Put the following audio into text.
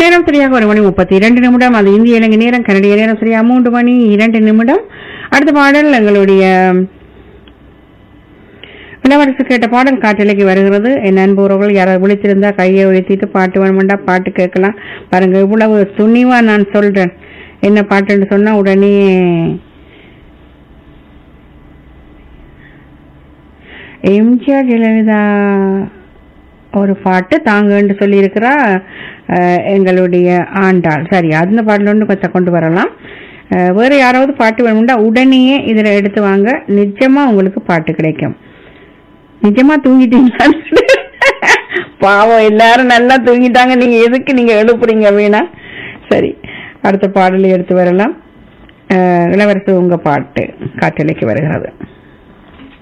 நேரம் சரியாக ஒரு மணி முப்பத்தி இரண்டு நிமிடம் அது இந்திய இலங்கை நேரம் கனடிய நேரம் சரியா மூன்று மணி இரண்டு நிமிடம் அடுத்த பாடல் எங்களுடைய இளவரசு கேட்ட பாடல் காட்டிலைக்கு வருகிறது என் அன்புறவர்கள் யாராவது விழித்திருந்தா கையை உயர்த்திட்டு பாட்டு வேணுமெண்டா பாட்டு கேட்கலாம் பாருங்க இவ்வளவு துணிவா நான் சொல்றேன் என்ன பாட்டுன்னு சொன்னா உடனே எம்ஜிஆர் ஜெயலலிதா ஒரு பாட்டு தாங்கன்னு சொல்லியிருக்கிறா அஹ், எங்களுடைய ஆண்டாள் சரி அந்த பாடல் ஒன்று கொஞ்சம் கொண்டு வரலாம் அஹ், வேற யாராவது பாட்டு வேணும்னா உடனேயே இதுல எடுத்து வாங்க நிச்சயமா உங்களுக்கு பாட்டு கிடைக்கும் நிஜமா தூங்கிட்டீங்களா பாவம் எல்லாரும் நல்லா தூங்கிட்டாங்க நீங்க எதுக்கு நீங்க எழுப்புறீங்க வீணா சரி அடுத்த பாடலை எடுத்து வரலாம் அஹ், இளவரசு உங்க பாட்டு காற்றலைக்கு வருகிறது